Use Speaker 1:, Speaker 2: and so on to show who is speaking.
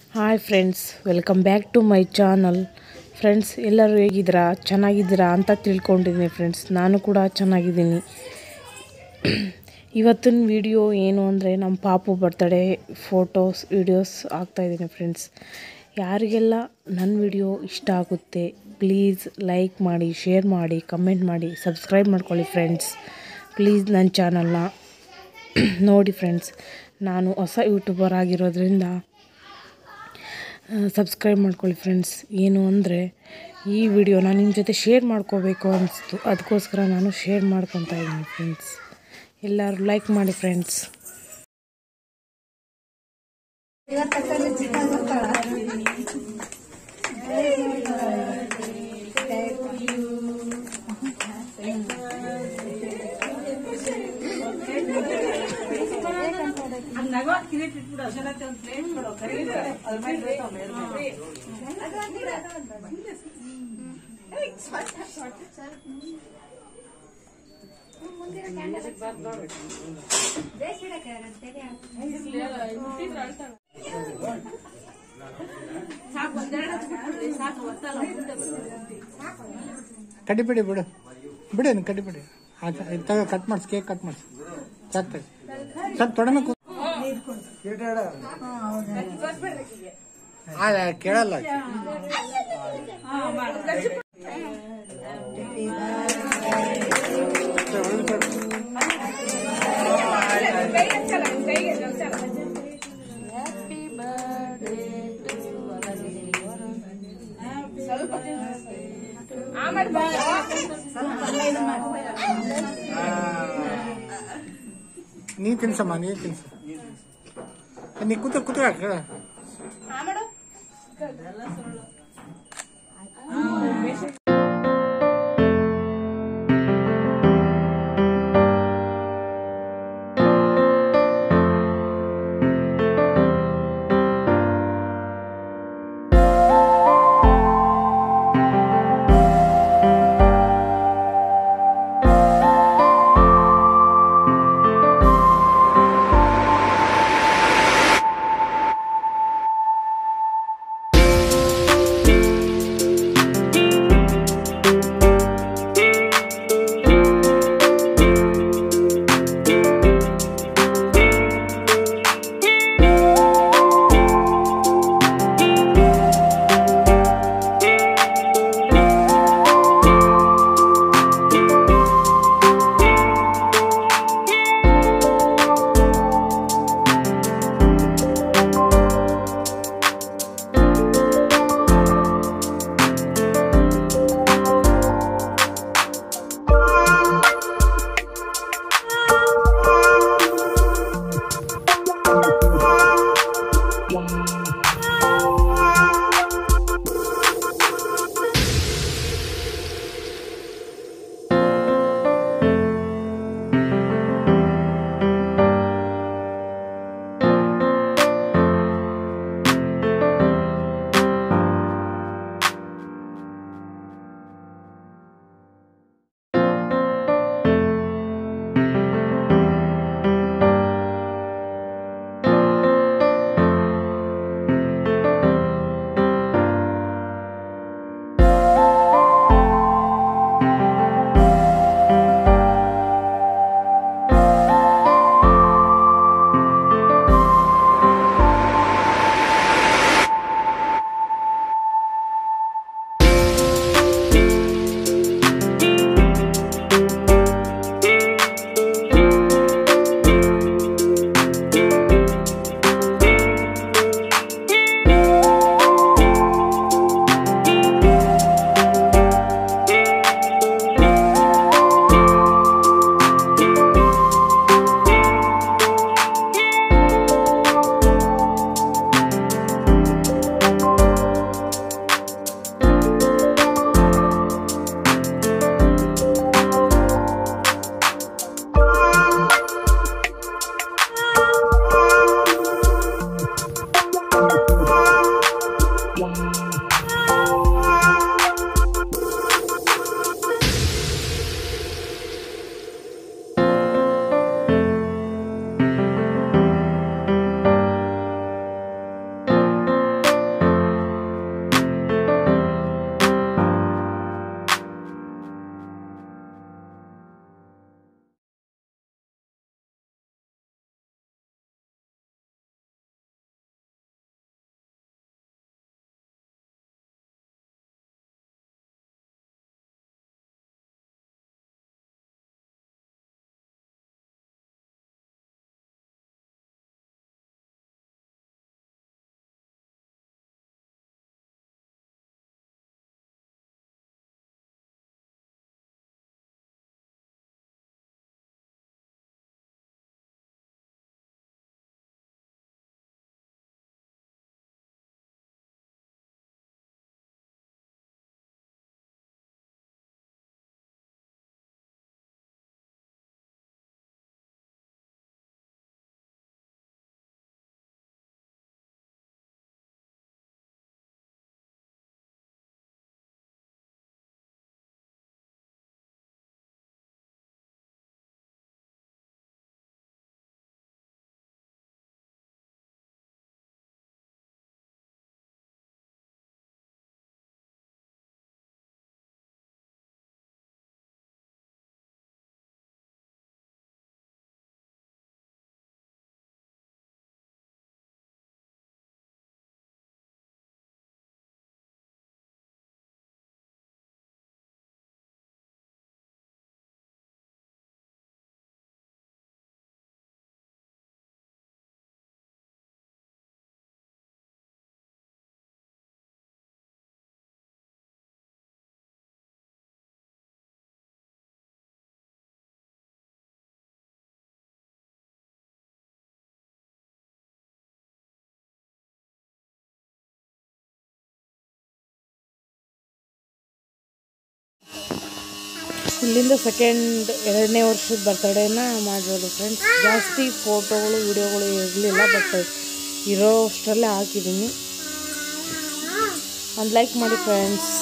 Speaker 1: Hi friends welcome back to my channel friends ಎಲ್ಲರೂ ಹೇಗಿದ್ದೀರಾ ಚೆನ್ನಾಗಿದ್ದೀರಾ ಅಂತ ತಿಳ್ಕೊಂಡಿದ್ದೀನಿ ಫ್ರೆಂಡ್ಸ್ ನಾನು ಕೂಡ ಚೆನ್ನಾಗಿದ್ದೀನಿ ಇವತ್ತಿನ ವಿಡಿಯೋ ಏನು ಅಂದರೆ ನಮ್ಮ ಪಾಪು ಬರ್ತಡೇ ಫೋಟೋಸ್ ವೀಡಿಯೋಸ್ ಹಾಕ್ತಾಯಿದ್ದೀನಿ ಫ್ರೆಂಡ್ಸ್ ಯಾರಿಗೆಲ್ಲ ನನ್ನ ವಿಡಿಯೋ ಇಷ್ಟ ಆಗುತ್ತೆ ಪ್ಲೀಸ್ ಲೈಕ್ ಮಾಡಿ ಶೇರ್ ಮಾಡಿ ಕಮೆಂಟ್ ಮಾಡಿ ಸಬ್ಸ್ಕ್ರೈಬ್ ಮಾಡ್ಕೊಳ್ಳಿ ಫ್ರೆಂಡ್ಸ್ ಪ್ಲೀಸ್ ನನ್ನ ಚಾನಲ್ನ ನೋಡಿ ಫ್ರೆಂಡ್ಸ್ ನಾನು ಹೊಸ ಯೂಟ್ಯೂಬರ್ ಆಗಿರೋದ್ರಿಂದ ಸಬ್ಸ್ಕ್ರೈಬ್ ಮಾಡ್ಕೊಳ್ಳಿ ಫ್ರೆಂಡ್ಸ್ ಏನು ಅಂದರೆ ಈ ವಿಡಿಯೋನ ನಿಮ್ಮ ಜೊತೆ ಶೇರ್ ಮಾಡ್ಕೋಬೇಕು ಅನಿಸ್ತು ಅದಕ್ಕೋಸ್ಕರ ನಾನು ಶೇರ್ ಮಾಡ್ಕೊತಾ ಇದ್ದೀನಿ ಫ್ರೆಂಡ್ಸ್ ಎಲ್ಲರೂ ಲೈಕ್ ಮಾಡಿ ಫ್ರೆಂಡ್ಸ್
Speaker 2: ಕಡ್ಡಿಬಿಡಿ ಬಿಡು ಬಿಡು ನೀನು ಕಡ್ಡಿಬಿಡಿ ಆಯ್ತು ಇದು ತಗೋ ಕಟ್ ಮಾಡಿಸಿ ಕೇಕ್ ಕಟ್ ಮಾಡಿಸಿ ಸಾಕು ತಗೋ ಸ್ವಲ್ಪ ತೊಡನೆ ಕೂ ಆ, ಕೇಳಲ್ಲ ಆಕೆ. ನೀ ತಿನ್ಸಮ್ಮ ನೀ ತಿನ್ಸ ನೀ ಕೂತ ಕೂತ ಕೇಳ
Speaker 1: ಇಲ್ಲಿಂದ ಸೆಕೆಂಡ್ ಎರಡನೇ ವರ್ಷದ ಬರ್ತಡೇನ ಮಾಡಿರೋದು ಫ್ರೆಂಡ್ಸ್ ಜಾಸ್ತಿ ಫೋಟೋಗಳು ವಿಡಿಯೋಗಳು ಇರಲಿಲ್ಲ ಬಟ್ ಇರೋ ಅಷ್ಟರಲ್ಲೇ ಹಾಕಿದ್ದೀನಿ ಒಂದು ಲೈಕ್ ಮಾಡಿ ಫ್ರೆಂಡ್ಸ್